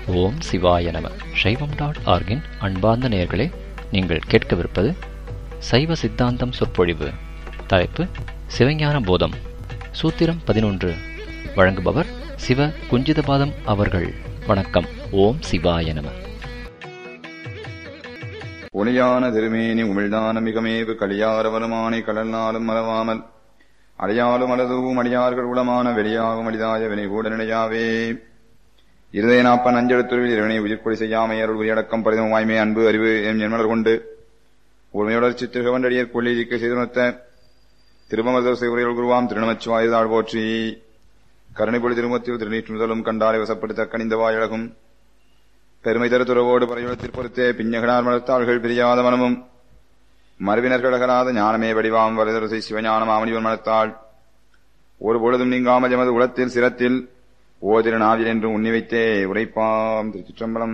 ஓம் சிவாய நம சைவம் டாட் ஆர்கின் அன்பார்ந்த நேயர்களே நீங்கள் கேட்கவிருப்பது சைவ சித்தாந்தம் சொற்பொழிவு தலைப்பு சிவஞான போதம் சூத்திரம் பதினொன்று வழங்குபவர் சிவ குஞ்சிதபாதம் அவர்கள் வணக்கம் ஓம் சிவாய நம ஒளியான திருமேனி உமிழ்தான மிகமேவு கலியார வருமானை கடல்நாளும் மறவாமல் அடையாளும் அலதுவும் அடியார்கள் உளமான வெளியாகும் அளிதாய வினை கூட நிலையாவே இருதய நாப்பன் அஞ்செழுத்துருவில் இறைவனை உயிர்கொலை செய்யாமை அருள் உயடக்கம் பரிதம் வாய்மை அன்பு அறிவு என் என்மலர் கொண்டு உண்மையுடர் சித்திரகவண்டடியர் கொள்ளிக்க செய்துணர்த்த திருமமதர் செய்வுரைகள் குருவாம் திருநமச்சிவாயுதாள் போற்றி கருணைபொழி திருமத்தில் திருநீற்று முதலும் கண்டாரை வசப்படுத்த கணிந்த வாயழகும் பெருமை தரு துறவோடு பரையுளத்தில் பொறுத்தே பிஞ்சகனார் மலர்த்தாள்கள் பிரியாத மனமும் மரபினர் கடகராத ஞானமே வடிவாம் வரதரசை சிவஞானம் ஆமணிவன் மனத்தாள் ஒரு பொழுதும் நீங்காம எமது உளத்தில் சிரத்தில் ஓதிர நாவில் என்று உண்ணி வைத்தே உரைப்பாம் திருச்சிற்றம்பலம்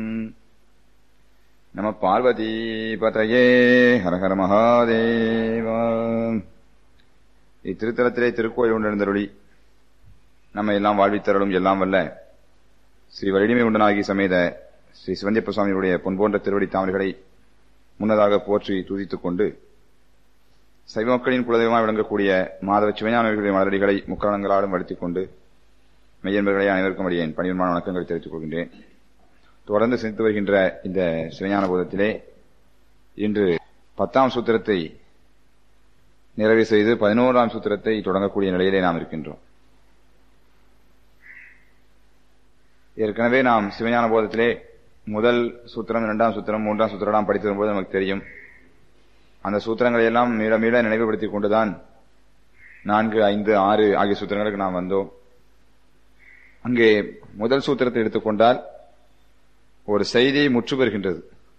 நம பார்வதி பதையே ஹரஹர மகாதேவா இத்திருத்தலத்திலே திருக்கோயில் உண்டிருந்தருளி நம்ம எல்லாம் வாழ்வித்தருளும் எல்லாம் வல்ல ஸ்ரீ வலிமை உண்டனாகி சமேத ஸ்ரீ சிவந்தியப்ப சுவாமியுடைய பொன்போன்ற திருவடி தாமரைகளை முன்னதாக போற்றி துதித்துக் கொண்டு சைவ மக்களின் குலதெய்வமாக விளங்கக்கூடிய மாதவ சிவஞானவர்களுடைய மலரடிகளை முக்கரணங்களாலும் வளர்த்திக் கொண்டு மெய்யன்பர்களை அனைவருக்கும் அடியேன் பணிவன்மான வணக்கங்களை தெரிவித்துக் கொள்கின்றேன் தொடர்ந்து சிந்தித்து வருகின்ற இந்த சிவஞான போதத்திலே இன்று பத்தாம் சூத்திரத்தை நிறைவு செய்து பதினோராம் சூத்திரத்தை தொடங்கக்கூடிய நிலையிலே நாம் இருக்கின்றோம் ஏற்கனவே நாம் சிவஞான போதத்திலே முதல் சூத்திரம் இரண்டாம் சூத்திரம் மூன்றாம் சூத்திரம் படித்து வரும்போது நமக்கு தெரியும் அந்த சூத்திரங்களை எல்லாம் மீள மீள நினைவுபடுத்திக் கொண்டுதான் நான்கு ஐந்து ஆறு ஆகிய சூத்திரங்களுக்கு நாம் வந்தோம் அங்கே முதல் சூத்திரத்தை எடுத்துக்கொண்டால் ஒரு செய்தி முற்று பெறுகின்றது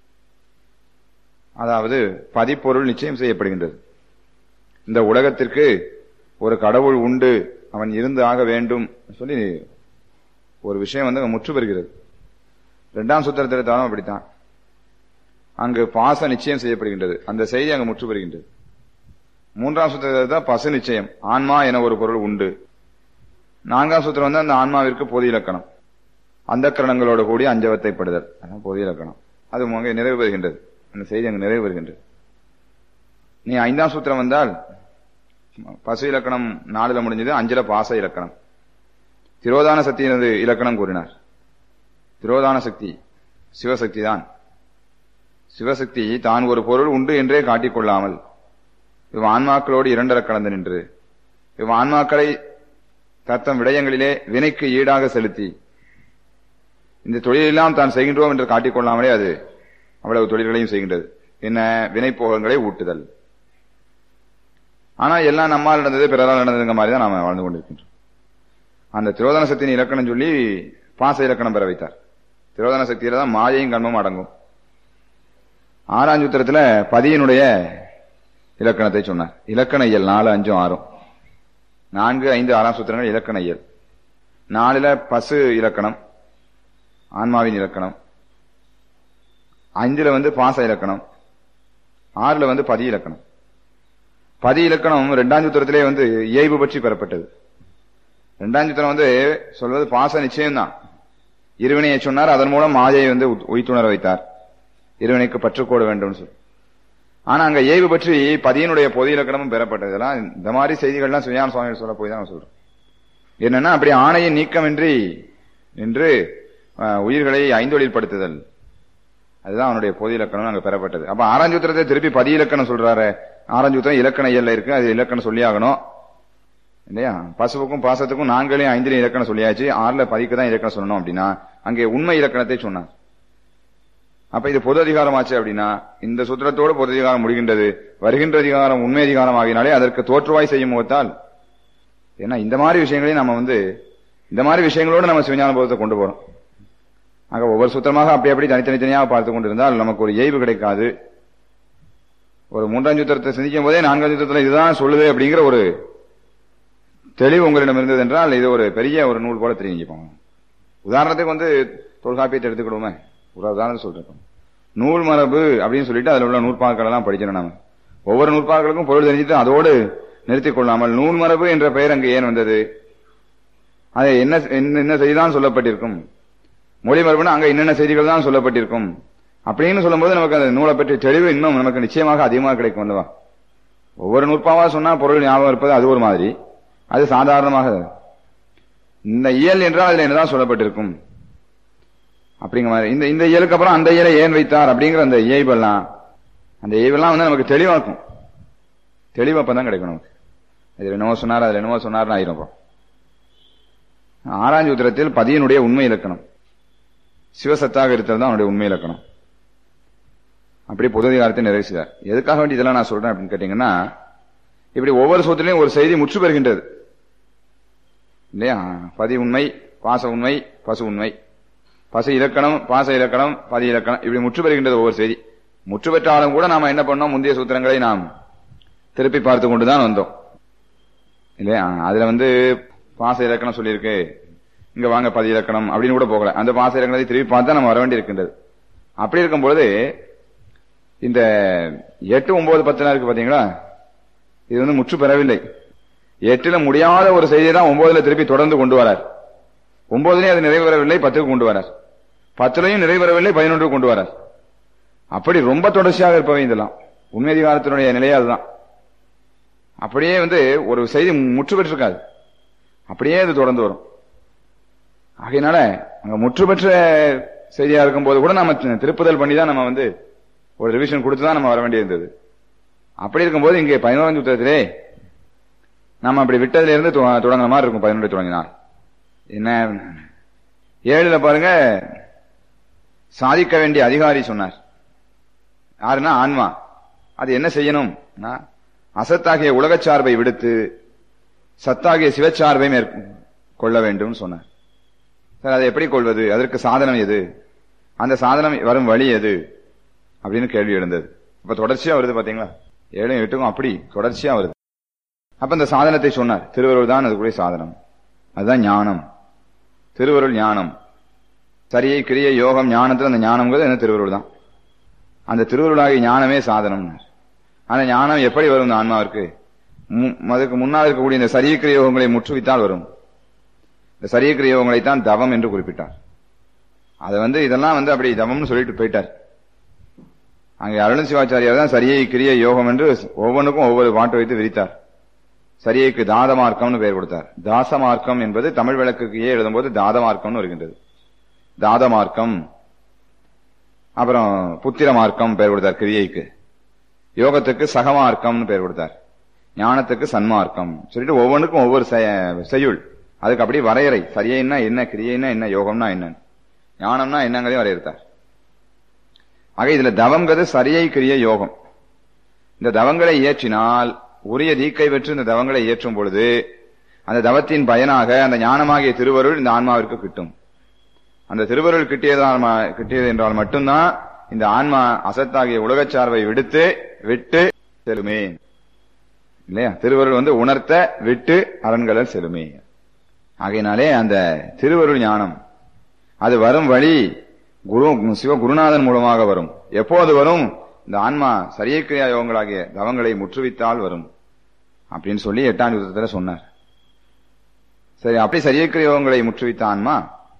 அதாவது பதிப்பொருள் நிச்சயம் செய்யப்படுகின்றது இந்த உலகத்திற்கு ஒரு கடவுள் உண்டு அவன் இருந்து ஆக வேண்டும் சொல்லி ஒரு விஷயம் வந்து முற்று பெறுகிறது இரண்டாம் சூத்திரத்தில் எடுத்தாலும் அப்படித்தான் அங்கு பாச நிச்சயம் செய்யப்படுகின்றது அந்த செய்தி அங்கு முற்று பெறுகின்றது மூன்றாம் சூத்திரத்தில் தான் பசு நிச்சயம் ஆன்மா என ஒரு பொருள் உண்டு நான்காம் சூத்திரம் வந்து அந்த ஆன்மாவிற்கு பொது இலக்கணம் அந்த கரணங்களோட கூடிய அஞ்சவத்தைப்படுதல் அதான் பொது இலக்கணம் அது அங்கே நிறைவு பெறுகின்றது அந்த செய்தி அங்கு நிறைவு பெறுகின்றது நீ ஐந்தாம் சூத்திரம் வந்தால் பசு இலக்கணம் நாலுல முடிஞ்சது அஞ்சல பாச இலக்கணம் திரோதான சக்தியினது இலக்கணம் கூறினார் திரோதான சக்தி சிவசக்தி தான் சிவசக்தி தான் ஒரு பொருள் உண்டு என்றே காட்டிக்கொள்ளாமல் இவ் ஆன்மாக்களோடு இரண்டர கலந்து நின்று இவ் ஆன்மாக்களை தத்தம் விடயங்களிலே வினைக்கு ஈடாக செலுத்தி இந்த தொழிலெல்லாம் தான் செய்கின்றோம் என்று காட்டிக்கொள்ளாமலே அது அவ்வளவு தொழில்களையும் செய்கின்றது என்ன வினைப்போகங்களை ஊட்டுதல் ஆனா எல்லாம் நம்மால் நடந்தது பிறரால் நடந்ததுங்க மாதிரி தான் நாம வாழ்ந்து கொண்டிருக்கின்றோம் அந்த திரோதன சக்தியின் இலக்கணம் சொல்லி பாச இலக்கணம் பெற வைத்தார் திரோதன சக்தியில தான் மாயையும் கண்மமும் அடங்கும் ஆறாம் சூத்திரத்துல பதியினுடைய இலக்கணத்தை சொன்னார் இலக்கண இயல் நாலு அஞ்சும் ஆறும் நான்கு ஐந்து ஆறாம் சூத்திரங்கள் இலக்கண இயல் நாலுல பசு இலக்கணம் ஆன்மாவின் இலக்கணம் அஞ்சுல வந்து பாச இலக்கணம் ஆறுல வந்து பதி இலக்கணம் பதி இலக்கணம் இரண்டாம் சூத்திரத்திலே வந்து இயல்பு பற்றி பெறப்பட்டது இரண்டாம் சூத்திரம் வந்து சொல்வது பாச நிச்சயம்தான் இருவினையை சொன்னார் அதன் மூலம் மாயை வந்து உயிர்த்துணர வைத்தார் இருவினைக்கு பற்றுக்கோடு வேண்டும் சொல்லி ஆனா அங்க ஏய்வு பற்றி பதியனுடைய பொது இலக்கணமும் பெறப்பட்டது இதெல்லாம் இந்த மாதிரி செய்திகள்லாம் சுயான சுவாமிகள் சொல்ல போய் தான் சொல்றோம் என்னன்னா அப்படி ஆணையின் நீக்கமின்றி என்று உயிர்களை ஐந்தொழில்படுத்துதல் அதுதான் அவனுடைய பொது இலக்கணம் அங்க பெறப்பட்டது அப்ப ஆறாஞ்சூத்திரத்தை திருப்பி பதி இலக்கணம் சொல்றாரு ஆறாஞ்சூத்திரம் இலக்கண இயல்ல இருக்கு அது இலக்கணம் சொல்லி ஆகணும் இல்லையா பசுவுக்கும் பாசத்துக்கும் நான்களையும் ஐந்திலையும் இலக்கணம் சொல்லியாச்சு ஆறுல பதிக்கு தான் இலக்கணம் சொல்லணும் அப்படின்னா அங்கே உண்மை இலக்கணத்தை சொன்னார் அப்ப இது பொது அதிகாரம் ஆச்சு அப்படின்னா இந்த சூத்திரத்தோடு பொது அதிகாரம் முடிகின்றது வருகின்ற அதிகாரம் உண்மை அதிகாரம் ஆகினாலே அதற்கு தோற்றுவாய் செய்யும் முகத்தால் ஏன்னா இந்த மாதிரி விஷயங்களையும் நம்ம வந்து இந்த மாதிரி விஷயங்களோடு நம்ம சிவஞான போதத்தை கொண்டு போறோம் ஆக ஒவ்வொரு சூத்திரமாக அப்படி அப்படி தனித்தனித்தனியாக பார்த்து கொண்டிருந்தால் நமக்கு ஒரு ஏய்வு கிடைக்காது ஒரு மூன்றாம் சூத்திரத்தை சிந்திக்கும் போதே நான்காம் சூத்திரத்தில் இதுதான் சொல்லுது அப்படிங்கிற ஒரு தெளிவு உங்களிடம் இருந்தது என்றால் இது ஒரு பெரிய ஒரு நூல் போல தெரிஞ்சுப்பாங்க உதாரணத்துக்கு வந்து தொல்காப்பியத்தை எடுத்துக்கிடுவோமே ஒரு உதாரணம் சொல்றோம் நூல் மரபு அப்படின்னு சொல்லிட்டு அதுல உள்ள நூற்பாக்கள் எல்லாம் படிக்கணும் நாம ஒவ்வொரு நூற்பாக்களுக்கும் பொருள் தெரிஞ்சுட்டு அதோடு நிறுத்திக் கொள்ளாமல் நூல் மரபு என்ற பெயர் அங்கு ஏன் வந்தது அதை என்ன என்ன செய்தான் சொல்லப்பட்டிருக்கும் மொழிபெயர்ப்புனா அங்க என்னென்ன செய்திகள் தான் சொல்லப்பட்டிருக்கும் அப்படின்னு சொல்லும்போது நமக்கு அந்த நூலை பற்றி தெளிவு இன்னும் நமக்கு நிச்சயமாக அதிகமாக கிடைக்கும் அல்லவா ஒவ்வொரு நூற்பாவா சொன்னா பொருள் ஞாபகம் இருப்பது அது ஒரு மாதிரி அது சாதாரணமாக இந்த இயல் என்றால் அதுல என்னதான் சொல்லப்பட்டிருக்கும் அப்படிங்கிற மாதிரி இந்த இந்த இயலுக்கு அப்புறம் அந்த இயலை ஏன் வைத்தார் அப்படிங்கிற அந்த இயல்பெல்லாம் அந்த இயல்பெல்லாம் வந்து நமக்கு தெளிவாக்கும் தெளிவு அப்பதான் கிடைக்கும் நமக்கு இதுல என்னவோ சொன்னார் அதுல என்னவோ சொன்னார்னு ஆயிரும் அப்புறம் ஆறாம் சூத்திரத்தில் பதியனுடைய உண்மை இலக்கணம் சிவசத்தாக இருத்தல் தான் அவனுடைய உண்மை இலக்கணம் அப்படி பொது அதிகாரத்தை நிறைவு செய்தார் எதுக்காக வேண்டி இதெல்லாம் நான் சொல்றேன் அப்படின்னு கேட்டீங்கன்னா இப்படி ஒவ்வொரு சூத்திரையும் ஒரு செய்தி முற்று பெறுகின்றது இல்லையா பதி உண்மை பாச உண்மை பசு உண்மை பசு இலக்கணம் பாச இலக்கணம் பதி இலக்கணம் இப்படி முற்று பெறுகின்றது ஒவ்வொரு செய்தி முற்று பெற்றாலும் கூட நாம என்ன பண்ணோம் முந்தைய சூத்திரங்களை நாம் திருப்பி பார்த்து கொண்டுதான் வந்தோம் இல்லையா அதுல வந்து பாச இலக்கணம் சொல்லியிருக்கு இங்க வாங்க பதி இலக்கணம் அப்படின்னு கூட போகல அந்த பாச இலக்கணத்தை திருப்பி பார்த்தா நம்ம வர வேண்டி இருக்கின்றது அப்படி இருக்கும் பொழுது இந்த எட்டு ஒன்பது பத்து இருக்கு பாத்தீங்களா இது வந்து முற்று பெறவில்லை எட்டுல முடியாத ஒரு செய்தியை தான் ஒன்பதுல திருப்பி தொடர்ந்து கொண்டு வரார் ஒன்பதுலயும் அது நிறைவேறவில்லை பத்துக்கு கொண்டு வரார் பத்துலையும் நிறைவேறவில்லை பதினொன்று கொண்டு வரார் அப்படி ரொம்ப தொடர்ச்சியாக இருப்பவை இதெல்லாம் உண்மை அதிகாரத்தினுடைய நிலையே அதுதான் அப்படியே வந்து ஒரு செய்தி முற்று பெற்றிருக்காது அப்படியே அது தொடர்ந்து வரும் ஆகையினால அங்க முற்று பெற்ற செய்தியா இருக்கும்போது கூட நம்ம திருப்புதல் பண்ணி தான் நம்ம வந்து ஒரு ரிவிஷன் கொடுத்து தான் நம்ம வர வேண்டியிருந்தது அப்படி இருக்கும்போது இங்கே பதினோராம் சூத்திரத்திலே நம்ம அப்படி விட்டதுல இருந்து தொ- தொடங்குற மாதிரி இருக்கும் பதினொன்று தொடங்கினால் என்ன ஏழுல பாருங்க சாதிக்க வேண்டிய அதிகாரி சொன்னார் யாருன்னா ஆன்மா அது என்ன செய்யணும் அசத்தாகிய உலகச் சார்பை விடுத்து சத்தாகிய சிவச்சார்பை மேற்கொள்ள வேண்டும் சொன்னார் சார் அதை எப்படி கொள்வது அதற்கு சாதனம் எது அந்த சாதனம் வரும் வழி எது அப்படின்னு கேள்வி எழுந்தது இப்ப தொடர்ச்சியா வருது பாத்தீங்களா ஏழும் எட்டுக்கும் அப்படி தொடர்ச்சியா வருது அப்ப இந்த சாதனத்தை சொன்னார் திருவருள் தான் அதுக்குரிய சாதனம் அதுதான் ஞானம் திருவருள் ஞானம் சரியை கிரிய யோகம் ஞானத்துல அந்த ஞானம்ங்கிறது என்ன திருவருள் தான் அந்த திருவருளாகிய ஞானமே சாதனம் அந்த ஞானம் எப்படி வரும் இந்த ஆன்மாவிற்கு மு- அதுக்கு முன்னால் இருக்கக்கூடிய இந்த சரியக்கிரிய யோகங்களை முற்றுவித்தால் வரும் இந்த சரியக்கிரிய யோகங்களைத்தான் தவம் என்று குறிப்பிட்டார் அதை வந்து இதெல்லாம் வந்து அப்படி தவம்னு சொல்லிட்டு போயிட்டார் அங்கே அருண் சிவாச்சாரியார் தான் சரியை கிரிய யோகம் என்று ஒவ்வொன்றுக்கும் ஒவ்வொரு பாட்டு வைத்து விரித்தார் சரியைக்கு தாத மார்க்கம்னு பெயர் கொடுத்தார் தாச மார்க்கம் என்பது தமிழ் விளக்குக்கு ஏ எழுதும்போது தாத மார்க்கம்னு வருகின்றது தாத மார்க்கம் அப்புறம் புத்திர மார்க்கம் பெயர் கொடுத்தார் கிரியைக்கு யோகத்துக்கு சகமார்க்கம்னு பெயர் கொடுத்தார் ஞானத்துக்கு சன்மார்க்கம் சொல்லிட்டு ஒவ்வொன்றுக்கும் ஒவ்வொரு செய- செய்யுள் அதுக்கு அப்படி வரையறை சரியைன்னா என்ன கிரியைன்னா என்ன யோகம்னா என்ன ஞானம்னா என்னங்கிறதையும் வரையறுத்தார் ஆக இதுல தவங்கிறது சரியை கிரிய யோகம் இந்த தவங்களை இயற்றினால் உரிய தீக்கை பெற்று இந்த தவங்களை இயற்றும் பொழுது அந்த தவத்தின் பயனாக அந்த ஞானமாகிய திருவருள் இந்த ஆன்மாவிற்கு கிட்டும் அந்த திருவருள் கிட்டியதால் ம- கிட்டியது என்றால் மட்டும்தான் இந்த ஆன்மா அசத்தாகிய உலகச் சார்பை விடுத்து விட்டு செலுமே இல்லையா திருவருள் வந்து உணர்த்த விட்டு அரண்களல் செலுமே ஆகையினாலே அந்த திருவருள் ஞானம் அது வரும் வழி குரு சிவ குருநாதன் மூலமாக வரும் எப்போது வரும் இந்த ஆன்மா சரியக்கிரியா யோகங்களாகிய தவங்களை முற்றுவித்தால் வரும் அப்படின்னு சொல்லி எட்டாம் யுத்தத்துல சொன்னார் சரி அப்படி சரியக்கிரிய யோகங்களை முற்றுவித்த ஆன்மா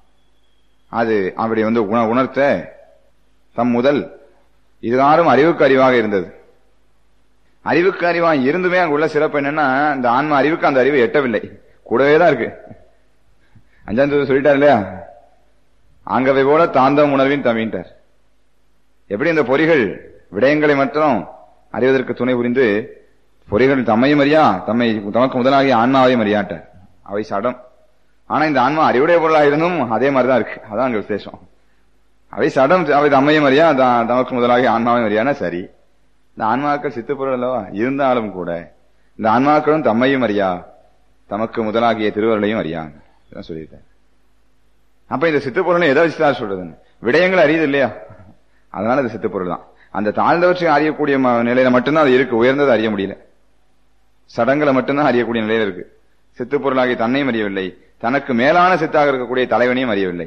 அது அப்படி வந்து உண- உணர்த்த தம் முதல் இதுகாரும் அறிவுக்கு அறிவாக இருந்தது அறிவுக்கு அறிவாக இருந்துமே அங்க உள்ள சிறப்பு என்னன்னா இந்த ஆன்மா அறிவுக்கு அந்த அறிவு எட்டவில்லை கூடவே தான் இருக்கு அஞ்சாம் தேதி சொல்லிட்டார் இல்லையா ஆங்கவை போல தாந்தம் உணர்வின் தமிழ்ட்டார் எப்படி இந்த பொறிகள் விடயங்களை மட்டும் அறிவதற்கு துணை புரிந்து பொறிகள் தம்மையும் அறியா தம்மை தமக்கு முதலாகிய ஆன்மாவையும் அறியாட்டார் அவை சடம் ஆனா இந்த ஆன்மா அறிவுடைய பொருளாக இருந்தும் அதே மாதிரிதான் இருக்கு அதான் அங்க விசேஷம் அவை சடம் அவை தம்மையும் அறியா த- தமக்கு முதலாகிய ஆன்மாவையும் அறியானா சரி இந்த ஆன்மாக்கள் சித்துப்பொருள் அல்லவா இருந்தாலும் கூட இந்த ஆன்மாக்களும் தம்மையும் அறியா தமக்கு முதலாகிய திருவருளையும் அறியாங்க இதான் சொல்லியிருக்காரு அப்ப இந்த சித்துப்பொருள் எதை வச்சுதான் சொல்றதுன்னு விடயங்கள் அறியுது இல்லையா அதனால இது சித்துப்பொருள் தான் அந்த தாழ்ந்தவற்றை அறியக்கூடிய ம- நிலையில மட்டும்தான் அது இருக்கு உயர்ந்தது அறிய முடியல சடங்குல மட்டும்தான் அறியக்கூடிய நிலையில இருக்கு சித்துப்பொருளாகி தன்னையும் அறியவில்லை தனக்கு மேலான சித்தாக இருக்கக்கூடிய தலைவனையும் அறியவில்லை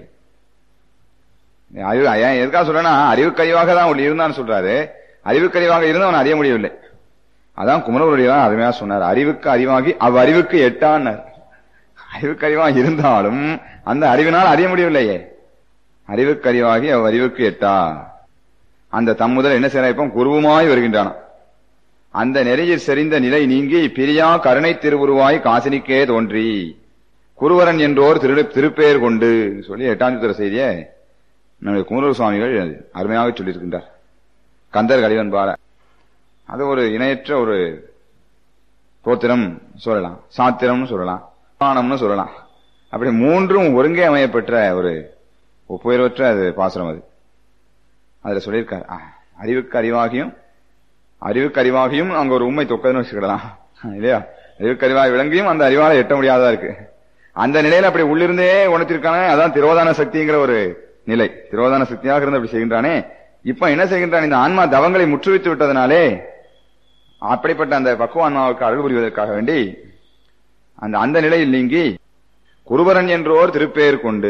அறிவு ஏன் எதுக்காக சொல்றேன்னா அறிவுக்கறிவாக தான் அவள் இருந்தான்னு சொல்றாரு அறிவுக்கறிவாக இருந்து அவன் அறிய முடியவில்லை அதான் குமரவருடைய தான் அருமையா சொன்னார் அறிவுக்கு அறிவாகி அவ் அறிவுக்கு எட்டான்னார் அறிவுக்கறிவாக இருந்தாலும் அந்த அறிவினால் அறிய முடியவில்லையே அறிவுக்கு அறிவாகி அவ் அறிவுக்கு எட்டா அந்த தம்முதல் என்ன செய்யறான் இப்போ குருவுமாய் வருகின்றானாம் அந்த நெறியில் செறிந்த நிலை நீங்கி பிரியா கருணை திருவுருவாய் காசினிக்கே தோன்றி குருவரன் என்றோர் திரு திருப்பெயர் கொண்டு சொல்லி எட்டாம் சுத்திர செய்தியை நம்முடைய குமரூர் சுவாமிகள் அருமையாக சொல்லியிருக்கின்றார் கந்தர் கலிவன் பால அது ஒரு இணையற்ற ஒரு தோத்திரம் சொல்லலாம் சாத்திரம்னு சொல்லலாம் புராணம்னு சொல்லலாம் அப்படி மூன்றும் ஒருங்கே அமையப்பெற்ற ஒரு ஒப்புயர்வற்ற அது பாசுரம் அது அதுல சொல்லியிருக்கார் ஆ, அறிவுக்கு அறிவாகியும் அறிவுக்கு அறிவாகியும் அங்க ஒரு உண்மை தொக்கதுன்னு வச்சுக்கிடலாம் இல்லையா அறிவுக்கு அறிவாக விளங்கியும் அந்த அறிவால எட்ட முடியாததா இருக்கு அந்த நிலையில அப்படி உள்ளிருந்தே உணர்த்திருக்கானே அதான் திரோதான சக்திங்கிற ஒரு நிலை திரோதான சக்தியாக இருந்து அப்படி செய்கின்றானே இப்ப என்ன செய்கின்றான் இந்த ஆன்மா தவங்களை முற்றுவித்து விட்டதனாலே அப்படிப்பட்ட அந்த பக்குவ ஆன்மாவுக்கு அருள் புரிவதற்காக வேண்டி அந்த அந்த நிலையில் நீங்கி குருவரன் என்றோர் திருப்பெயர் கொண்டு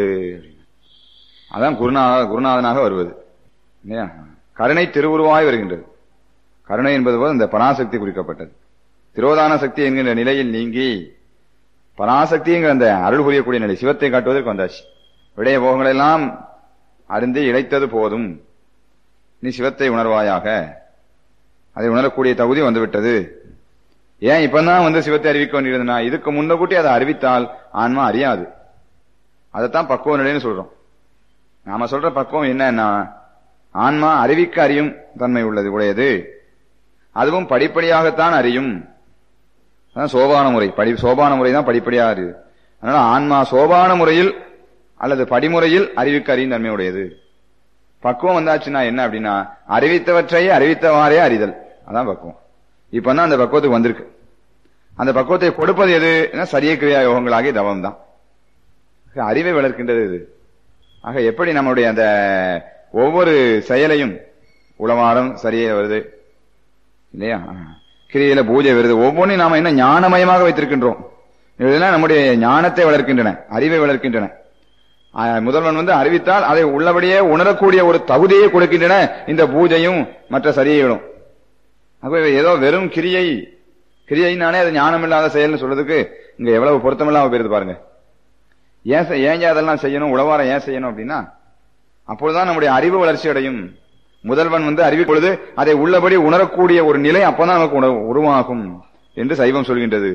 அதான் குருநாத குருநாதனாக வருவது இல்லையா கருணை திருவுருவாய் வருகின்றது கருணை என்பது போது இந்த பராசக்தி குறிக்கப்பட்டது திரோதான சக்தி என்கின்ற நிலையில் நீங்கி பராசக்திங்கிற அந்த அருள் புரியக்கூடிய நிலை சிவத்தை காட்டுவதற்கு வந்தாச்சு விடைய போகங்கள் எல்லாம் அருந்தி இழைத்தது போதும் நீ சிவத்தை உணர்வாயாக அதை உணரக்கூடிய தகுதி வந்துவிட்டது ஏன் இப்பதான் வந்து சிவத்தை அறிவிக்க வேண்டியிருந்தனா இதுக்கு முன்ன கூட்டி அதை அறிவித்தால் ஆன்மா அறியாது அதைத்தான் பக்குவ நிலைன்னு சொல்றோம் நாம சொல்ற பக்குவம் என்னன்னா ஆன்மா அறிவிக்க அறியும் தன்மை உள்ளது உடையது அதுவும் படிப்படியாகத்தான் அறியும் அதான் சோபான முறை படி சோபான முறை தான் படிப்படியாக அறிவு அதனால ஆன்மா சோபான முறையில் அல்லது படிமுறையில் அறிவிக்க அறியும் தன்மை உடையது பக்குவம் வந்தாச்சுன்னா என்ன அப்படின்னா அறிவித்தவற்றை அறிவித்தவாறே அறிதல் அதான் பக்குவம் இப்பதான் அந்த பக்குவத்துக்கு வந்திருக்கு அந்த பக்குவத்தை கொடுப்பது எது சரிய கிரியா யோகங்களாகிய தவம் தான் அறிவை வளர்க்கின்றது இது ஆக எப்படி நம்முடைய அந்த ஒவ்வொரு செயலையும் உளமாடம் சரியே வருது இல்லையா கிரியில பூஜை வருது ஒவ்வொன்றையும் நாம என்ன ஞானமயமாக வைத்திருக்கின்றோம் இதெல்லாம் நம்முடைய ஞானத்தை வளர்க்கின்றன அறிவை வளர்க்கின்றன ஆஹ் முதல்வன் வந்து அறிவித்தால் அதை உள்ளபடியே உணரக்கூடிய ஒரு தகுதியை கொடுக்கின்றன இந்த பூஜையும் மற்ற சரியைகளும் ஆகவே ஏதோ வெறும் கிரியை கிரியைனாலே அது ஞானம் இல்லாத செயல்னு சொல்றதுக்கு இங்க எவ்வளவு பொருத்தமில்லாம போயிருது பாருங்க ஏன் செ- ஏன் அதெல்லாம் செய்யணும் உழவாரம் ஏன் செய்யணும் அப்படின்னா அப்பொழுதுதான் நம்முடைய அறிவு வளர்ச்சி அடையும் முதல்வன் வந்து அறிவிக்கும் பொழுது அதை உள்ளபடி உணரக்கூடிய ஒரு நிலை அப்பதான் நமக்கு உண- உருவாகும் என்று சைவம் சொல்கின்றது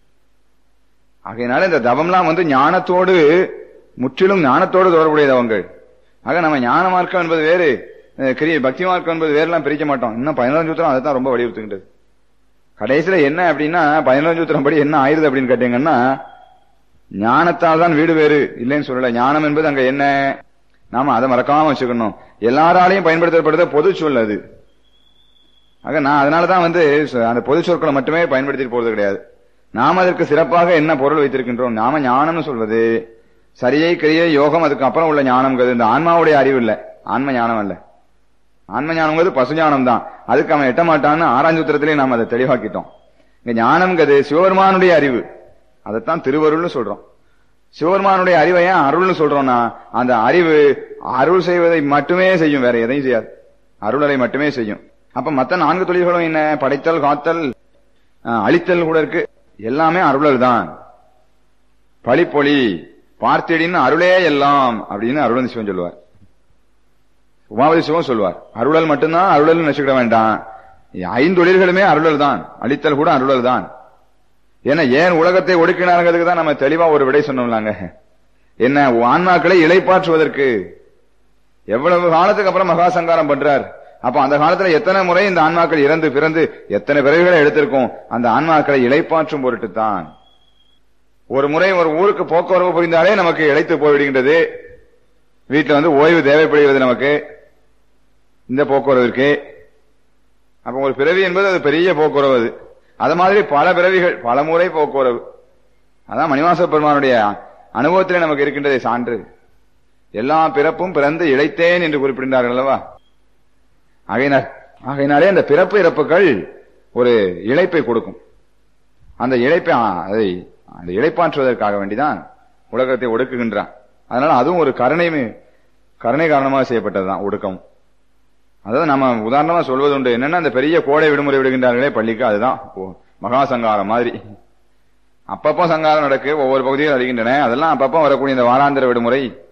ஆகையினால இந்த தவம்லாம் வந்து ஞானத்தோடு முற்றிலும் ஞானத்தோடு தொடர்புடைய தவங்கள் ஆக நம்ம ஞான மார்க்கம் என்பது வேறு அஹ், கிரிய பக்தி மார்க்கம் என்பது வேறுலாம் பிரிக்க மாட்டோம் இன்னும் பதினஞ்சு சூத்திரம் அதை தான் ரொம்ப வலியுறுத்துகின்றது கடைசியில என்ன அப்படின்னா பதினஞ்சு சூத்திரம் படி என்ன ஆயிருது அப்படின்னு கேட்டீங்கன்னா ஞானத்தால் தான் வீடு வேறு இல்லைன்னு சொல்லல ஞானம் என்பது அங்க என்ன நாம அதை மறக்காம வச்சுக்கணும் எல்லாராலையும் பயன்படுத்தப்படுற பொது சொல் அது ஆக நான் அதனாலதான் வந்து ச- அந்த பொது சொற்களை மட்டுமே பயன்படுத்திட்டு போறது கிடையாது நாம அதற்கு சிறப்பாக என்ன பொருள் வைத்திருக்கின்றோம் நாம ஞானம்னு சொல்வது சரியை கிரியை யோகம் அதுக்கு அப்புறம் உள்ள ஞானம்ங்கிறது இந்த ஆன்மாவுடைய அறிவு இல்ல ஆன்ம ஞானம் அல்ல ஆன்ம ஞானம்ங்கிறது பசு ஞானம் தான் அதுக்கு அவன் எட்ட மாட்டான்னு ஆராய்ஞ்சூத்திரத்திலே நாம் அதை தெளிவாக்கிட்டோம் இங்க ஞானம்ங்கிறது சிவபெருமானுடைய அறிவு அதைத்தான் திருவருள்னு சொல்றோம் சிவபெருமானுடைய அறிவை ஏன் அருள்னு சொல்றோம்னா அந்த அறிவு அருள் செய்வதை மட்டுமே செய்யும் வேற எதையும் செய்யாது அருளலை மட்டுமே செய்யும் அப்ப மத்த நான்கு தொழில்களும் என்ன படைத்தல் காத்தல் அஹ், அழித்தல் கூட இருக்கு எல்லாமே அருளல் தான் பழிப்பொழி பார்த்திடின் அருளே எல்லாம் அப்படின்னு அருளன் சிவன் சொல்லுவார் உமாவதி சிவம் சொல்லுவார் அருளல் மட்டும்தான் அருளல் நினைச்சுக்கிட வேண்டாம் ஐந்தொழில்களுமே அருளல் தான் அழித்தல் கூட அருளல் தான் ஏன்னா ஏன் உலகத்தை ஒடுக்கினாருங்கிறதுக்கு தான் நம்ம தெளிவா ஒரு விடை சொன்னோம்லாங்க என்ன ஆன்மாக்களை இளைப்பாற்றுவதற்கு எவ்வளவு காலத்துக்கு அப்புறம் மகா சங்காரம் பண்றார் அப்ப அந்த காலத்துல எத்தனை முறை இந்த ஆன்மாக்கள் இறந்து பிறந்து எத்தனை பிறகுகளை எடுத்திருக்கோம் அந்த ஆன்மாக்களை இளைப்பாற்றும் பொருட்டு தான் ஒரு முறை ஒரு ஊருக்கு போக்குவரவு புரிந்தாலே நமக்கு இழைத்து போய்விடுகின்றது வீட்டுல வந்து ஓய்வு தேவைப்படுகிறது நமக்கு இந்த போக்குவரவிற்கு அப்ப ஒரு பிறவி என்பது அது பெரிய போக்குவரவு அது அது மாதிரி பல பிறவிகள் பல முறை போக்குவரவு அதான் மணிவாச பெருமானுடைய அனுபவத்திலே நமக்கு இருக்கின்றதை சான்று எல்லா பிறப்பும் பிறந்து இழைத்தேன் என்று குறிப்பிடுகிறார்கள் அல்லவா ஆகையினார் ஆகையினாலே அந்த பிறப்பு இறப்புகள் ஒரு இழைப்பை கொடுக்கும் அந்த இழைப்பை ஆ, அதை அந்த இழைப்பாற்றுவதற்காக வேண்டிதான் உலகத்தை ஒடுக்குகின்றான் அதனால அதுவும் ஒரு கருணை கருணை காரணமாக செய்யப்பட்டதுதான் ஒடுக்கம் அதாவது நம்ம உதாரணமா சொல்வது உண்டு என்னன்னா அந்த பெரிய கோடை விடுமுறை விடுகின்றார்களே பள்ளிக்கு அதுதான் ஓ, மகா சங்காரம் மாதிரி அப்பப்போ சங்காரம் நடக்கு ஒவ்வொரு பகுதியும் அறிகின்றன அதெல்லாம் அப்பப்போ வரக்கூடிய இந்த வாராந்திர விடுமுறை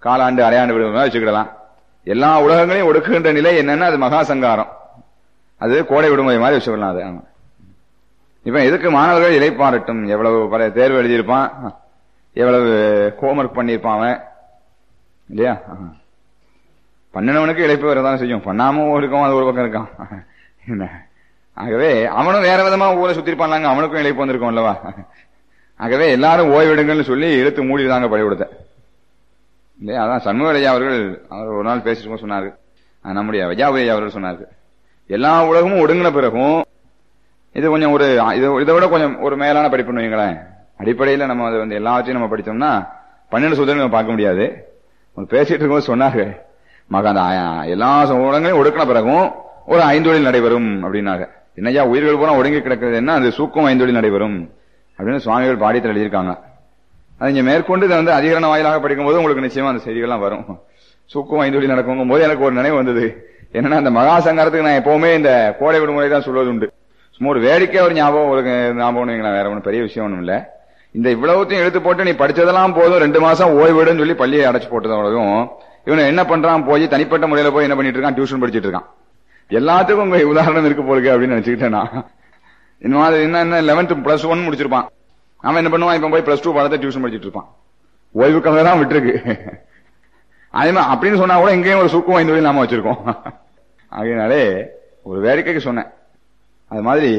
காலாண்டு அரையாண்டு விடுமுறை வச்சுக்கிடலாம் எல்லா உலகங்களையும் ஒடுக்குகின்ற நிலை என்னன்னா அது மகா சங்காரம் அது கோடை விடுமுறை மாதிரி வச்சுக்கலாம் அது ஆமா. இப்ப எதுக்கு மாணவர்கள் இலைப்பாரட்டும் எவ்வளவு பல தேர்வு எழுதியிருப்பான் எவ்வளவு ஹோம்ஒர்க் பண்ணியிருப்பான் அவன் இல்லையா ஆஹா. பண்ணினவனுக்கு இழைப்பு வரதான் செய்யும் பண்ணாம இருக்கும் அது ஒரு பக்கம் இருக்கான் என்ன ஆகவே அவனும் வேற விதமா ஊரை சுத்திருப்பான்லாங்க அவனுக்கும் இழைப்பு வந்திருக்கும் அல்லவா ஆகவே எல்லாரும் ஓய்வெடுங்கள்னு சொல்லி இழுத்து மூடிதாங்க பள்ளிக்கூடத்தை இல்லையா அதான் சண்முகரையா அவர்கள் அவர் ஒரு நாள் பேசிட்டு இருக்கும்போது சொன்னாரு அஹ் நம்முடைய விஜயாபுரி அவர்கள் சொன்னாரு எல்லா உலகமும் ஒடுங்கின பிறகும் இது கொஞ்சம் ஒரு இது இதை விட கொஞ்சம் ஒரு மேலான படிப்புன்னு வைங்களேன் அடிப்படையில நம்ம அது வந்து எல்லாத்தையும் நம்ம படித்தோம்னா பன்னெண்டு சுதந்திரம் நம்ம பார்க்க முடியாது அவங்க பேசிட்டு இருக்கும்போது சொன்னாங்க மகா அந்த ஆ- எல்லா உலகங்களையும் ஒடுக்கின பிறகும் ஒரு ஐந்தொழில் நடைபெறும் அப்படின்னாங்க என்னையா உயிர்கள் பூரா ஒடுங்கி கிடக்கிறது என்ன அது சூக்கம் ஐந்தொழில் நடைபெறும் அப்படின்னு சுவாமிகள் பாடியத்தில் எழுதியிருக்காங்க அது இங்க மேற்கொண்டு இதை வந்து அதிகரண வாயிலாக படிக்கும்போது உங்களுக்கு நிச்சயமா அந்த செய்திகள்லாம் வரும் சூக்கம் ஐந்தொழில் நடக்கும் போது எனக்கு ஒரு நினைவு வந்தது என்னன்னா அந்த மகா சங்கரத்துக்கு நான் எப்பவுமே இந்த கோடை விடுமுறை தான் சொல்வது உண்டு சும்மா ஒரு வேடிக்கை ஒரு ஞாபகம் ஒரு ஞாபகம் வைங்களேன், வேற ஒன்றும் பெரிய விஷயம் ஒன்றும் இல்ல இந்த இவ்வளவுத்தையும் எடுத்து போட்டு நீ படிச்சதெல்லாம் போதும் ரெண்டு மாசம் ஓய்விடுன்னு சொல்லி பள்ளியை அடைச்சு போட்டதோடவும் இவன் என்ன பண்றான் போய் தனிப்பட்ட முறையில போய் என்ன பண்ணிட்டு இருக்கான் டியூஷன் படிச்சிட்டு இருக்கான் எல்லாத்துக்கும் உங்க உதாரணம் இருக்கு போலுக்கு அப்படின்னு நினைச்சுக்கிட்டேன் நான் இந்த மாதிரி என்ன என்ன லெவன்த் பிளஸ் ஒன் முடிச்சிருப்பான் அவன் என்ன பண்ணுவான் இப்ப போய் பிளஸ் டூ பாடத்தை டியூஷன் படிச்சிட்டு இருப்பான் ஓய்வுக்காக தான் விட்டுருக்கு அதே மாதிரி அப்படின்னு சொன்னா கூட எங்கேயும் ஒரு சுக்கும் ஐந்து வழி நாம வச்சிருக்கோம் ஆகையினாலே ஒரு வேடிக்கைக்கு சொன்னேன் அது மாதிரி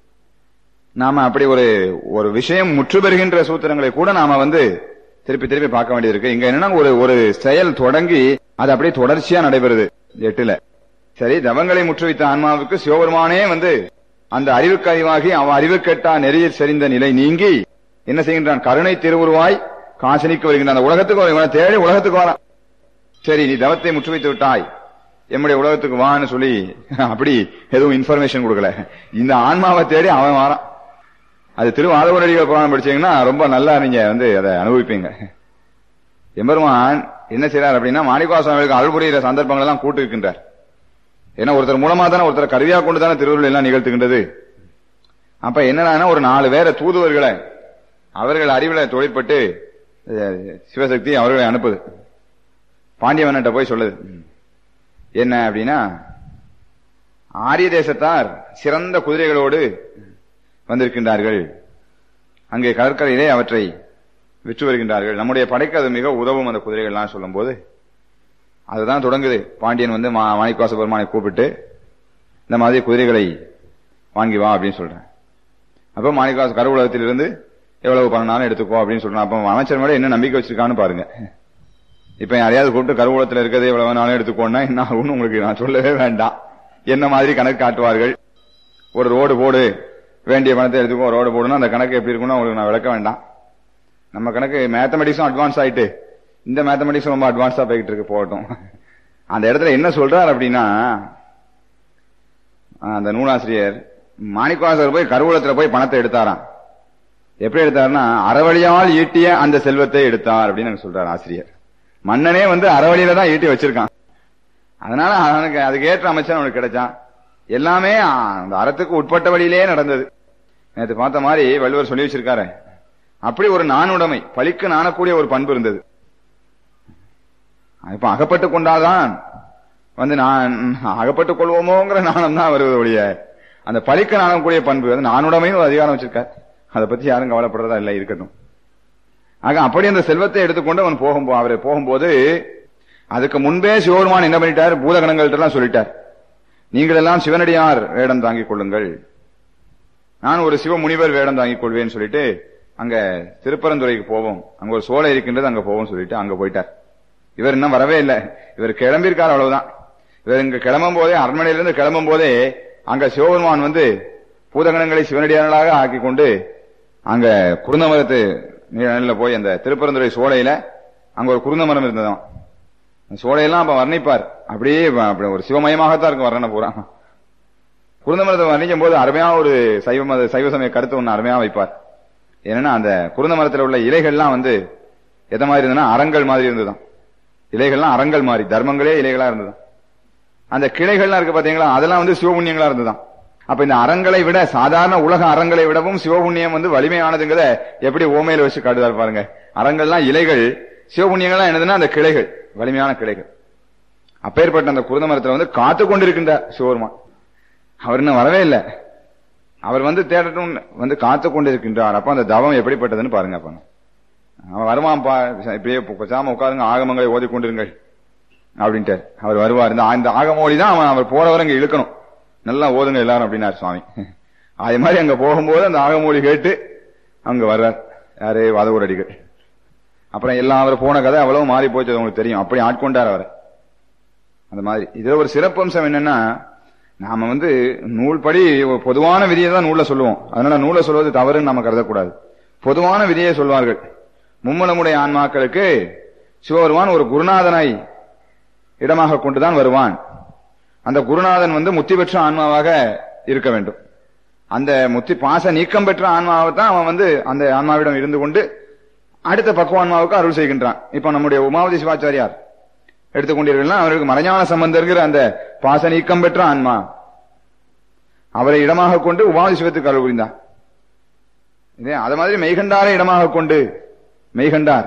நாம அப்படி ஒரு ஒரு விஷயம் முற்று பெறுகின்ற சூத்திரங்களை கூட நாம வந்து திருப்பி திருப்பி பார்க்க வேண்டியது இருக்கு இங்க என்னன்னா ஒரு ஒரு செயல் தொடங்கி அது அப்படியே தொடர்ச்சியா நடைபெறுது எட்டுல சரி தவங்களை முற்றுவித்த ஆன்மாவுக்கு சிவபெருமானே வந்து அந்த அறிவுக்கு அறிவாகி அவன் அறிவுக்கெட்டா நெறியில் செறிந்த நிலை நீங்கி என்ன செய்கின்றான் கருணை திருவுருவாய் காசினிக்கு வருகின்றான் அந்த உலகத்துக்கு வர- இவனை தேடி உலகத்துக்கு வரான் சரி நீ தவத்தை முற்றுவித்து விட்டாய் எம்முடைய உலகத்துக்கு வான்னு சொல்லி அப்படி எதுவும் இன்ஃபர்மேஷன் கொடுக்கல இந்த ஆன்மாவை தேடி அவன் வாரான் அது திருவாதவரடிகள் புராணம் படிச்சீங்கன்னா ரொம்ப நல்லா நீங்க வந்து அதை அனுபவிப்பீங்க எம்பெருமான் என்ன செய்றார் அப்படின்னா மாணிக்கவாசனுக்கு அருள் புரிகிற சந்தர்ப்பங்கள் எல்லாம் கூட்டு இருக்கின்றார் ஏன்னா ஒருத்தர் மூலமா தானே ஒருத்தர் கருவியா கொண்டு தானே திருவள்ளுவர் எல்லாம் நிகழ்த்துகின்றது அப்ப என்னன்னா ஒரு நாலு பேர தூதுவர்களை அவர்கள் அறிவுல தொழிற்பட்டு அஹ், சிவசக்தி அவர்களை அனுப்புது பாண்டியவன்கிட்ட போய் சொல்லுது என்ன அப்படின்னா ஆரிய தேசத்தார் சிறந்த குதிரைகளோடு வந்திருக்கின்றார்கள் அங்கே கடற்கரையிலே அவற்றை விற்று வருகின்றார்கள் நம்முடைய படைக்கு அது மிக உதவும் அந்த குதிரைகள்லாம் சொல்லும்போது அதுதான் தொடங்குது பாண்டியன் வந்து மா- மாணிக்கவாச பெருமானை கூப்பிட்டு இந்த மாதிரி குதிரைகளை வாங்கி வா அப்படின்னு சொல்றேன் அப்ப மாணிக்கவாச கருவூலகத்திலிருந்து எவ்வளவு பண்ணாலும் எடுத்துக்கோ அப்படின்னு சொல்றான் அப்ப அமைச்சர் மேல என்ன நம்பிக்கை வச்சிருக்கான்னு பாருங்க இப்ப யாரையாவது கூப்பிட்டு கருவூலத்துல இருக்கிறது எவ்வளவு வேணாலும் எடுத்துக்கோன்னா என்ன ஆகும்னு உங்களுக்கு நான் சொல்லவே வேண்டாம் என்ன மாதிரி கணக்கு காட்டுவார்கள் ஒரு ரோடு போடு வேண்டிய பணத்தை எடுத்துக்கோ ரோடு போடுனா அந்த கணக்கு எப்படி இருக்கும்னு உங்களுக்கு நான் விளக்க வேண்டாம் நம்ம கணக்கு மேத்தமெட்டிக்ஸும் அட்வான்ஸ் ஆயிட்டு இந்த மேத்தமெட்டிக்ஸ் ரொம்ப அட்வான்ஸா போய்கிட்டு இருக்கு போகட்டும் அந்த இடத்துல என்ன சொல்றார் அப்படின்னா அந்த நூலாசிரியர் மாணிக்கவாசர் போய் கருவூலத்துல போய் பணத்தை எடுத்தாராம் எப்படி எடுத்தாருன்னா அறவழியால் ஈட்டிய அந்த செல்வத்தை எடுத்தார் அப்படின்னு எனக்கு சொல்றார் ஆசிரியர் மன்னனே வந்து அறவழியில தான் ஈட்டி வச்சிருக்கான் அதனால அவனுக்கு அதுக்கு ஏற்ற அமைச்சர் அவனுக்கு கிடைச்சான் எல்லாமே அந்த அறத்துக்கு உட்பட்ட வழியிலே நடந்தது நேற்று பார்த்த மாதிரி வள்ளுவர் சொல்லி வச்சிருக்காரு அப்படி ஒரு நாணுடைமை பழிக்கு நாணக்கூடிய ஒரு பண்பு இருந்தது இப்ப அகப்பட்டு கொண்டால்தான் வந்து நான் அகப்பட்டுக் கொள்வோமோங்கிற நாணம் தான் வருவது ஒழிய அந்த பழிக்கு நாணக்கூடிய பண்பு அது நானுடைமையும் ஒரு அதிகாரம் வச்சிருக்கார் அதை பத்தி யாரும் கவலைப்படுறதா இல்லை இருக்கட்டும் ஆக அப்படி அந்த செல்வத்தை எடுத்துக்கொண்டு அவன் போகும் அவர் போகும்போது அதுக்கு முன்பே சிவபெருமான் என்ன பண்ணிட்டார் பூதகணங்கள்ட்ட எல்லாம் சொல்லிட்டார் நீங்கள் எல்லாம் சிவனடியார் வேடம் தாங்கிக் கொள்ளுங்கள் நான் ஒரு சிவ முனிவர் வேடம் தாங்கிக் கொள்வேன்னு சொல்லிட்டு அங்க திருப்பரந்துறைக்கு போவோம் அங்க ஒரு சோலை இருக்கின்றது அங்க போவோம் சொல்லிட்டு அங்க போயிட்டார் இவர் இன்னும் வரவே இல்லை இவர் கிளம்பியிருக்கார் அவ்வளவுதான் இவர் இங்க கிளம்பும் போதே அரண்மனையிலிருந்து கிளம்பும் போதே அங்க சிவபெருமான் வந்து பூதகணங்களை சிவனடியார்களாக ஆக்கி கொண்டு அங்க குருந்த மரத்து நிழல்ல போய் அந்த திருப்பரந்துறை சோலையில அங்க ஒரு குருந்த மரம் இருந்ததாம் அந்த சோலையெல்லாம் அப்ப வர்ணிப்பார் அப்படியே வ- அப்படி ஒரு சிவமயமாகத்தான் இருக்கும் வர்ணனை பூரா குருந்த மரத்தை வர்ணிக்கும் போது அருமையா ஒரு சைவ மத சைவ சமய கருத்து ஒண்ணு அருமையா வைப்பார் என்னன்னா அந்த குருந்த மரத்துல உள்ள இலைகள்லாம் வந்து எத மாதிரி இருந்ததுன்னா அரங்கள் மாதிரி இருந்ததுதான் இலைகள்லாம் அரங்கள் மாதிரி தர்மங்களே இலைகளா இருந்ததுதான் அந்த கிளைகள்லாம் இருக்கு பாத்தீங்களா அதெல்லாம் வந்து சிவபுண்ணியங்களா இருந்ததுதான் அப்ப இந்த அறங்களை விட சாதாரண உலக அறங்களை விடவும் சிவபுண்ணியம் வந்து வலிமையானதுங்கிறத எப்படி ஓமையில வச்சு காட்டுதார் பாருங்க அறங்கள்லாம் இலைகள் சிவபுண்ணியங்கள்லாம் என்னதுன்னா அந்த கிளைகள் வலிமையான கிளைகள் அப்பேற்பட்ட அந்த குருத மரத்துல வந்து காத்து கொண்டிருக்கின்றார் சிவபெருமான் அவர் இன்னும் வரவே இல்லை அவர் வந்து தேடட்டும் வந்து காத்து கொண்டிருக்கின்றார் அப்ப அந்த தவம் எப்படிப்பட்டதுன்னு பாருங்க அப்ப அவன் வருவான்ப்பா இப்படியே பேசாம உட்காருங்க ஆகமங்களை ஓதிக்கொண்டிருங்கள் அப்படின்ட்டு அவர் வருவார் இந்த இந்த ஆகமோடி தான் அவன் அவர் போறவரை இங்க இழுக்கணும் நல்லா ஓதுங்க எல்லாரும் அப்படின்னாரு சுவாமி அதே மாதிரி அங்க போகும்போது அந்த ஆகமொழி கேட்டு அங்க வர்றார் யாரு வாதவூரடிகள் அப்புறம் எல்லாம் அவர் போன கதை அவ்வளவு மாறி போச்சு உங்களுக்கு தெரியும் அப்படி ஆட்கொண்டார் அவர் அந்த மாதிரி இதுல ஒரு சிறப்பம்சம் என்னன்னா நாம வந்து நூல் படி ஒரு பொதுவான விதியை தான் நூல்ல சொல்லுவோம் அதனால நூலை சொல்வது தவறுன்னு நம்ம கருதக்கூடாது பொதுவான விதியை சொல்வார்கள் மும்மலமுடைய ஆன்மாக்களுக்கு சிவபெருமான் ஒரு குருநாதனாய் இடமாக கொண்டுதான் வருவான் அந்த குருநாதன் வந்து முத்தி பெற்ற ஆன்மாவாக இருக்க வேண்டும் அந்த முத்தி பாச நீக்கம் பெற்ற ஆன்மாவை தான் அவன் வந்து அந்த ஆன்மாவிடம் இருந்து கொண்டு அடுத்த பக்குவான்மாவுக்கு அருள் செய்கின்றான் இப்ப நம்முடைய உமாவதி சிவாச்சாரியார் எடுத்துக்கொண்டீர்கள்னா அவருக்கு மறைஞான சம்பந்தர்கிற அந்த பாச நீக்கம் பெற்ற ஆன்மா அவரை இடமாக கொண்டு உமாவதி சிவத்துக்கு அருள் புரிந்தான் இதே அது மாதிரி மெய்கண்டாரை இடமாக கொண்டு மெய்கண்டார்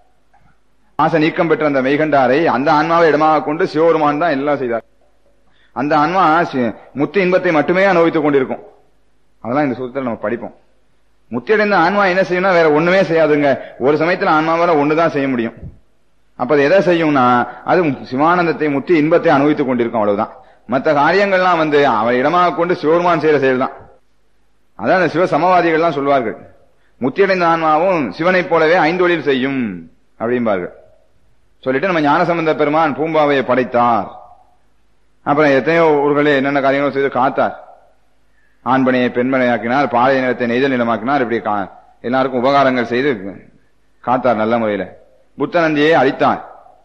பாச நீக்கம் பெற்ற அந்த மெய்கண்டாரை அந்த ஆன்மாவை இடமாக கொண்டு சிவபெருமான் தான் எல்லாம் செய்தார் அந்த ஆன்மா சி- முத்து இன்பத்தை மட்டுமே அனுபவித்துக் கொண்டிருக்கும் அதெல்லாம் இந்த சூத்திரத்தில் நம்ம படிப்போம் முத்தியடைந்த ஆன்மா என்ன செய்யணும்னா வேற ஒண்ணுமே செய்யாதுங்க ஒரு சமயத்துல ஆன்மாவால ஒண்ணுதான் செய்ய முடியும் அப்ப அது எதை செய்யும்னா அது சிவானந்தத்தை முத்தி இன்பத்தை அனுபவித்துக் கொண்டிருக்கும் அவ்வளவுதான் மற்ற காரியங்கள்லாம் வந்து அவரை இடமாக கொண்டு சிவபெருமான் செய்யற செயல் தான் அதான் அந்த சிவ சமவாதிகள்லாம் சொல்வார்கள் முத்தியடைந்த ஆன்மாவும் சிவனைப் போலவே ஐந்தொழில் செய்யும் அப்படிம்பார்கள் சொல்லிட்டு நம்ம ஞானசம்பந்த பெருமான் பூம்பாவையை படைத்தார் அப்புறம் எத்தனையோ ஊர்களே என்னென்ன காரியங்களும் செய்து காத்தார் ஆண்பனையை பெண்மனையாக்கினார் பாளைய நிலத்தை நெய்தல் நிலமாக்கினார் இப்படி கா- எல்லாருக்கும் உபகாரங்கள் செய்து காத்தார் நல்ல முறையில புத்தநந்தியை அழித்தார்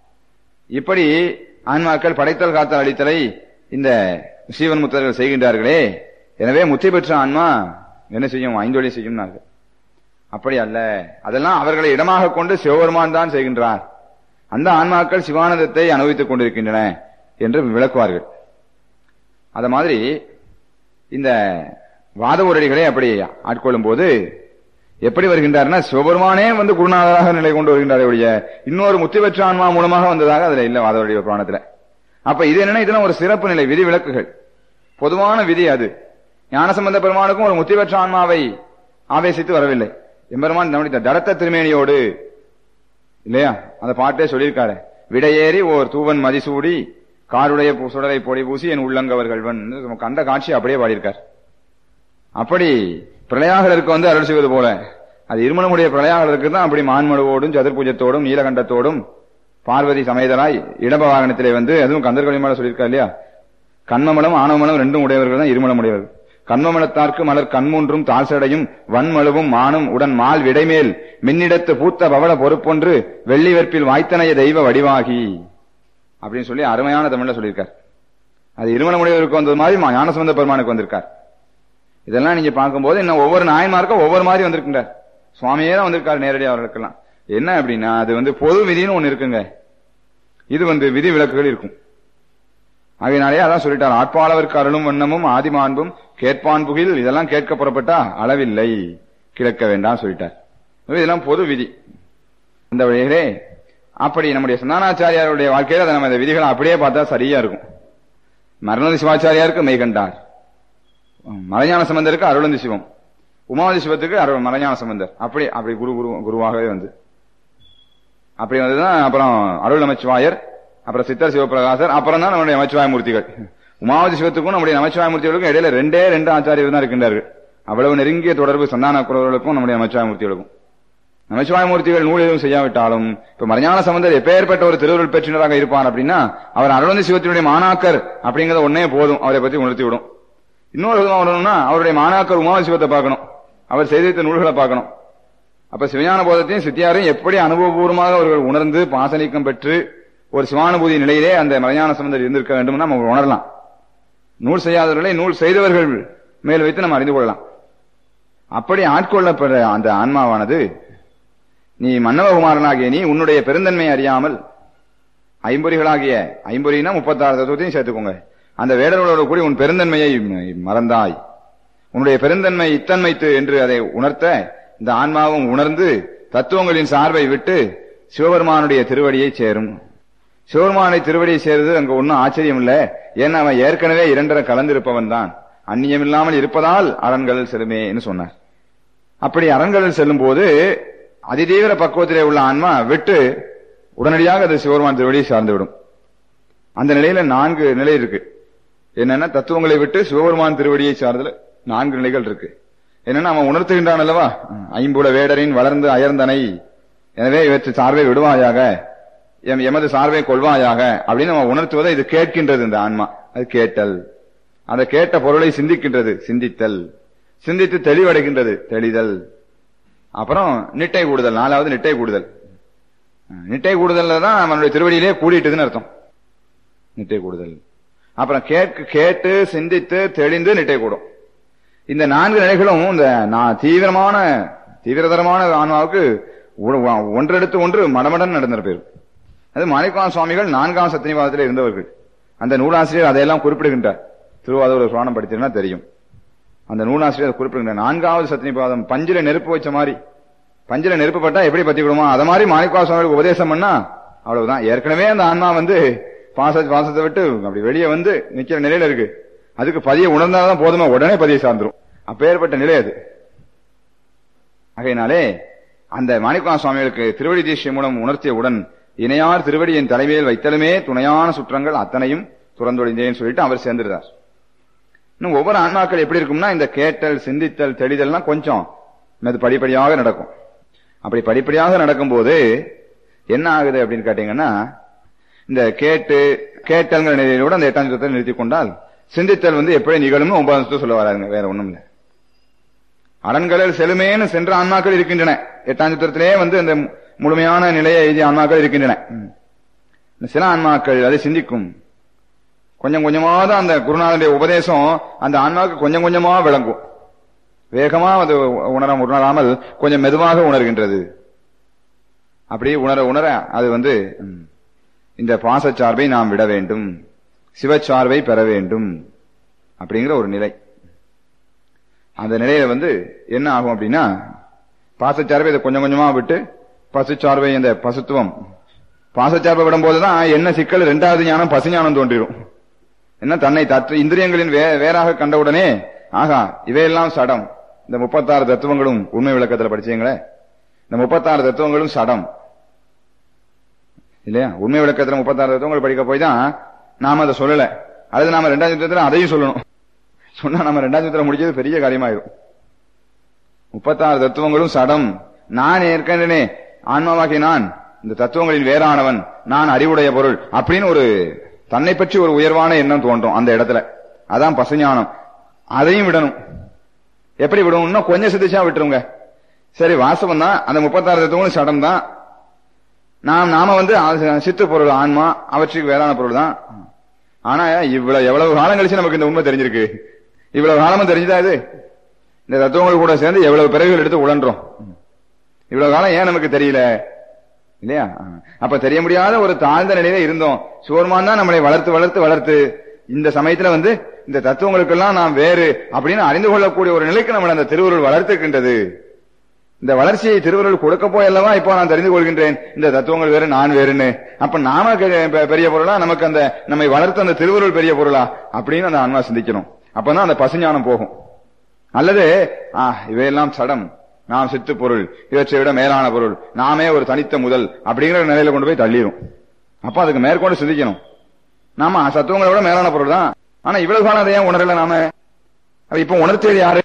இப்படி ஆன்மாக்கள் படைத்தல் காத்தல் அழித்தலை இந்த சீவன் முத்தர்கள் செய்கின்றார்களே எனவே முத்தி பெற்ற ஆன்மா என்ன செய்யும் ஐந்தொழி செய்யும் அப்படி அல்ல அதெல்லாம் அவர்களை இடமாக கொண்டு சிவபெருமான் தான் செய்கின்றார் அந்த ஆன்மாக்கள் சிவானந்தத்தை அனுபவித்துக் கொண்டிருக்கின்றன என்று விளக்குவார்கள் அத மாதிரி இந்த வாத உரடிகளை அப்படி ஆட்கொள்ளும் போது எப்படி வருகின்றார்னா சிவபெருமானே வந்து குருநாதராக நிலை கொண்டு வருகின்றார் ஒழிய இன்னொரு முத்தி பெற்ற ஆன்மா மூலமாக வந்ததாக அதுல இல்ல வாதவருடைய புராணத்துல அப்ப இது என்னன்னா இதெல்லாம் ஒரு சிறப்பு நிலை விதி விலக்குகள் பொதுவான விதி அது ஞானசம்பந்த பெருமானுக்கும் ஒரு முத்தி பெற்ற ஆன்மாவை ஆவேசித்து வரவில்லை எம்பெருமான் நம்முடைய தடத்த திருமேனியோடு இல்லையா அந்த பாட்டே சொல்லியிருக்காரு விடையேறி ஓர் தூவன் மதிசூடி காருடைய பூ- சுடரை பொடி பூசி என் உள்ளங்கவர்கள்வன் நமக்கு அந்த காட்சி அப்படியே பாடியிருக்கார் அப்படி பிரளயாகருக்கு வந்து அருள் செய்வது போல அது இருமணமுடைய பிரளயாகருக்கு தான் அப்படி மான்மடுவோடும் சதுர்பூஜத்தோடும் நீலகண்டத்தோடும் பார்வதி சமேதராய் இடப வாகனத்திலே வந்து அதுவும் கந்தர்கொழி மேல சொல்லியிருக்கா இல்லையா கண்மமலம் ஆணவமலம் ரெண்டும் உடையவர்கள் தான் இருமலம் உடையவர்கள் கண்மமலத்தார்க்கு மலர் கண்மூன்றும் தாழ்சடையும் வன்மழுவும் மானும் உடன் மால் விடைமேல் மின்னிடத்து பூத்த பவள பொறுப்பொன்று வெள்ளி வெற்பில் வாய்த்தனைய தெய்வ வடிவாகி அப்படின்னு சொல்லி அருமையான தமிழ்ல சொல்லியிருக்கார் அது இருமலமுடையவருக்கு வந்தது மாதிரி மா- ஞானசம்பந்த பெருமானுக்கு வந்திருக்கார் இதெல்லாம் நீங்க பார்க்கும்போது இன்னும் ஒவ்வொரு நாயன்மாருக்கும் ஒவ்வொரு மாதிரி வந்திருக்கின்றார் சுவாமியே தான் வந்திருக்காரு நேரடியாக அவர்களுக்கெல்லாம் என்ன அப்படின்னா அது வந்து பொது விதின்னு ஒண்ணு இருக்குங்க இது வந்து விதி விலக்குகள் இருக்கும் ஆகையினாலே அதான் சொல்லிட்டார் ஆட்பாளவர்க்கு அருளும் வண்ணமும் ஆதிமாண்பும் கேட்பான் புகில் இதெல்லாம் கேட்க புறப்பட்டா அளவில்லை கிழக்க வேண்டாம் சொல்லிட்டார் இதெல்லாம் பொது விதி இந்த வழியிலே அப்படி நம்முடைய சந்தானாச்சாரியாருடைய வாழ்க்கையில அதை நம்ம இந்த விதிகளை அப்படியே பார்த்தா சரியா இருக்கும் மரணதி சிவாச்சாரியாருக்கு மெய்கண்டார் மலைஞான சம்பந்தருக்கு அருளந்தி சிவம் உமாவதி சிவத்துக்கு அருள் மலைஞான சம்பந்தர் அப்படி அப்படி குரு குரு குருவாகவே வந்து அப்படி வந்துதான் அப்புறம் அருள் நமச்சிவாயர் அப்புறம் சித்தர் சிவபிரகாசர் அப்புறம் தான் நம்முடைய நமச்சிவாய மூர்த்திகள் உமாவதி சிவத்துக்கும் நம்முடைய நமச்சிவாய மூர்த்திகளுக்கும் இடையில ரெண்டே ரெண்டு ஆச்சாரியர் தான் இருக்கின்றார்கள் அவ்வளவு நெருங்கிய தொடர்பு சந்தான குரவர்களுக்கும் நம்முடைய நமச்சிவாய மூர்த்திகளுக்கும் நமச்சிவாய மூர்த்திகள் நூல் எதுவும் செய்யாவிட்டாலும் இப்ப மறைஞான சம்பந்தர் எப்பேற்பட்ட ஒரு திருவுருள் பெற்றினராக இருப்பார் அப்படின்னா அவர் அருளந்தி சிவத்தினுடைய மாணாக்கர் அப்படிங்கறது ஒன்னே போதும் அவரை பத்தி உணர்த்தி விடும் இன்னொரு விதமா வரணும்னா அவருடைய மாணாக்கர் உமாவதி சிவத்தை பார்க்கணும் அவர் செய்த வைத்த நூல்களை பார்க்கணும் அப்ப சிவஞான போதத்தையும் சித்தியாரையும் எப்படி அனுபவபூர்வமாக அவர்கள் உணர்ந்து பாசனிக்கம் பெற்று ஒரு சிவானுபூதி நிலையிலே அந்த மலைஞான சம்பந்தர் இருந்திருக்க வேண்டும் நம்ம உணரலாம் நூல் செய்யாதவர்களை நூல் செய்தவர்கள் மேல் வைத்து நம்ம அறிந்து கொள்ளலாம் அப்படி ஆட்கொள்ளப்படுற அந்த ஆன்மாவானது நீ மன்னவகுமாரனாகிய நீ உன்னுடைய பெருந்தன்மை அறியாமல் ஐம்பொறிகளாகிய ஐம்பொறினா முப்பத்தாறு தத்துவத்தையும் சேர்த்துக்கோங்க அந்த வேடர்களோடு கூடி உன் பெருந்தன்மையை மறந்தாய் உன்னுடைய பெருந்தன்மை இத்தன்மைத்து என்று அதை உணர்த்த இந்த ஆன்மாவும் உணர்ந்து தத்துவங்களின் சார்பை விட்டு சிவபெருமானுடைய திருவடியை சேரும் சிவபெருமானை திருவடியை சேருது அங்க ஒன்னும் ஆச்சரியம் இல்ல ஏன்னா அவன் ஏற்கனவே இரண்டரை கலந்திருப்பவன் தான் அந்நியம் இல்லாமல் இருப்பதால் அரண்களில் செல்லுமேன்னு சொன்னார் அப்படி அரண்களில் செல்லும் போது அதிதீவிர பக்குவத்திலே உள்ள ஆன்மா விட்டு உடனடியாக அது சிவபெருமான் திருவடியை சார்ந்துவிடும் அந்த நிலையில நான்கு நிலை இருக்கு என்னன்னா தத்துவங்களை விட்டு சிவபெருமான் திருவடியை சார்ந்தல நான்கு நிலைகள் இருக்கு என்னன்னா அவன் உணர்த்துகின்றான் அல்லவா ஐம்புல வேடரின் வளர்ந்து அயர்ந்தனை எனவே இவற்றை சார்பை விடுவாயாக எம் எமது சார்பை கொள்வாயாக அப்படின்னு அவன் உணர்த்துவதை இது கேட்கின்றது இந்த ஆன்மா அது கேட்டல் அந்த கேட்ட பொருளை சிந்திக்கின்றது சிந்தித்தல் சிந்தித்து தெளிவடைகின்றது தெளிதல் அப்புறம் நிட்டை கூடுதல் நாலாவது நிட்டை கூடுதல் நிட்டை கூடுதல்ல தான் அவனுடைய திருவடியிலே கூடிட்டுதுன்னு அர்த்தம் நிட்டை கூடுதல் அப்புறம் கேட்க கேட்டு சிந்தித்து தெளிந்து நிட்டை கூடும் இந்த நான்கு நிலைகளும் இந்த நான் தீவிரமான தீவிரதரமான ஆன்மாவுக்கு ஒ- ஒன்றெடுத்து ஒன்று மடமடன் நடந்த பேர் அது மாணிக்கவான சுவாமிகள் நான்காம் சத்தினிவாதத்தில் இருந்தவர்கள் அந்த நூலாசிரியர் அதையெல்லாம் குறிப்பிடுகின்றார் திருவாதூர் புராணம் படித்தீங்கன்னா தெரியும் அந்த நூலாசிரியர் அதை குறிப்பிடுகின்றார் நான்காவது சத்தினிபாதம் பஞ்சில நெருப்பு வச்ச மாதிரி பஞ்சில நெருப்பு பட்டா எப்படி பத்தி விடுமா அத மாதிரி மாணிக்கவான சுவாமிகளுக்கு உபதேசம் பண்ணா அவ்வளவுதான் ஏற்கனவே அந்த ஆன்மா வந்து பாச பாசத்தை விட்டு அப்படி வெளியே வந்து நிக்கிற நிலையில இருக்கு அதுக்கு பதிய உணர்ந்தாதான் போதுமா உடனே பதிய சார்ந்துரும் அப்பேற்பட்ட நிலை அது ஆகையினாலே அந்த மாணிக்கவான சுவாமிகளுக்கு திருவடி தீட்சை மூலம் உணர்த்தியவுடன் இணையார் திருவடியின் தலைமையில் வைத்தலுமே துணையான சுற்றங்கள் அத்தனையும் துறந்தொழிந்தேன்னு சொல்லிட்டு அவர் சேர்ந்துருந்தார் இன்னும் ஒவ்வொரு ஆன்மாக்கள் எப்படி இருக்கும்னா இந்த கேட்டல் சிந்தித்தல் தெளிதல்லாம் கொஞ்சம் அது படிப்படியாக நடக்கும் அப்படி படிப்படியாக நடக்கும்போது என்ன ஆகுது அப்படின்னு கேட்டீங்கன்னா இந்த கேட்டு கேட்டல்ங்கிற நிலையிலோட அந்த எட்டாம் சுத்தத்தை நிறுத்தி கொண்டால் சிந்தித்தல் வந்து எப்படி நிகழும்னு ஒன்பதாம் சுத்தம் சொல்ல வராங்க வேற ஒண்ணும் இல்லை அரண்களில் செலுமேன்னு சென்ற ஆன்மாக்கள் இருக்கின்றன எட்டாம் சுத்திரத்திலே வந்து அந்த முழுமையான நிலையை எழுதிய ஆன்மாக்கள் இருக்கின்றன ம். சில ஆன்மாக்கள் அதை சிந்திக்கும் கொஞ்சம் கொஞ்சமா தான் அந்த குருநாதனுடைய உபதேசம் அந்த ஆன்மாவுக்கு கொஞ்சம் கொஞ்சமா விளங்கும் வேகமா அது உணர உணராமல் கொஞ்சம் மெதுவாக உணர்கின்றது அப்படி உணர உணர அது வந்து ம், இந்த பாசச்சார்பை நாம் விட வேண்டும் சிவச்சார்பை பெற வேண்டும் அப்படிங்கிற ஒரு நிலை அந்த நிலையில வந்து என்ன ஆகும் அப்படின்னா பாசச்சார்பை இதை கொஞ்சம் கொஞ்சமா விட்டு பசுச்சார்பை இந்த பசுத்துவம் பாசச்சார்பை விடும்போதுதான் என்ன சிக்கல் ரெண்டாவது ஞானம் பசு ஞானம் தோன்றிடும் என்ன தன்னை தற்று இந்திரியங்களின் வே வேறாக கண்டவுடனே ஆகா இவையெல்லாம் சடம் இந்த முப்பத்தாறு தத்துவங்களும் உண்மை விளக்கத்துல படிச்சீங்களே இந்த முப்பத்தாறு தத்துவங்களும் சடம் இல்லையா உண்மை விளக்கத்துல முப்பத்தாறு தத்துவங்கள் படிக்க போய் தான் நாம அதை சொல்லல அல்லது நாம ரெண்டாம் யுத்தத்துல அதையும் சொல்லணும் சொன்னா நம்ம ரெண்டாம் யுத்தத்துல முடிச்சது பெரிய காரியமாயிரும் முப்பத்தாறு தத்துவங்களும் சடம் நான் ஏற்கனவே ஆன்மாவாகி நான் இந்த தத்துவங்களின் வேறானவன் நான் அறிவுடைய பொருள் அப்படின்னு ஒரு தன்னை பற்றி ஒரு உயர்வான எண்ணம் தோன்றும் அந்த இடத்துல அதான் பசுஞானம் அதையும் விடணும் எப்படி விடணும்னா கொஞ்சம் சிந்திச்சா விட்டுருங்க சரி வாசவம் தான் அந்த முப்பத்தாறு தத்துவங்களும் சடம் தான் நாம் நாம வந்து அது சித்து பொருள் ஆன்மா அவற்றுக்கு வேறான பொருள் தான் ஆனா இவ்வளவு எவ்வளவு காலம் கழிச்சு நமக்கு இந்த உண்மை தெரிஞ்சிருக்கு இவ்வளவு காலமும் தெரிஞ்சுதா இது இந்த தத்துவங்கள் கூட சேர்ந்து எவ்வளவு பிறகுகள் எடுத்து உழன்றோம் இவ்வளவு காலம் ஏன் நமக்கு தெரியல இல்லையா அப்ப தெரிய முடியாத ஒரு தாழ்ந்த நிலையில இருந்தோம் சிவருமான் தான் நம்மளை வளர்த்து வளர்த்து வளர்த்து இந்த சமயத்துல வந்து இந்த தத்துவங்களுக்கெல்லாம் நாம் வேறு அப்படின்னு அறிந்து கொள்ளக்கூடிய ஒரு நிலைக்கு நம்மளை அந்த திருவருள் வளர்த்துக்கின்றது இந்த வளர்ச்சியை திருவருள் கொடுக்க போய் அல்லவா இப்போ நான் தெரிந்து கொள்கின்றேன் இந்த தத்துவங்கள் வேறு நான் வேறுன்னு அப்ப நாம பெ- பெ- பெரிய பொருளா நமக்கு அந்த நம்மை வளர்த்த அந்த திருவருள் பெரிய பொருளா அப்படின்னு அந்த ஆன்மா சிந்திக்கணும் அப்பதான் அந்த பசுஞானம் போகும் அல்லது ஆ இவையெல்லாம் சடம் நாம் சித்து பொருள் இவற்றை விட மேலான பொருள் நாமே ஒரு தனித்த முதல் அப்படிங்கிற நிலையில கொண்டு போய் தள்ளிரும் அப்ப அதுக்கு மேற்கொண்டு சிந்திக்கணும் நாம சத்துவங்களை விட மேலான பொருள் தான் ஆனா இவ்வளவு காலம் அதை ஏன் உணரல நாம அப்ப இப்ப உணர்த்தியது யாரு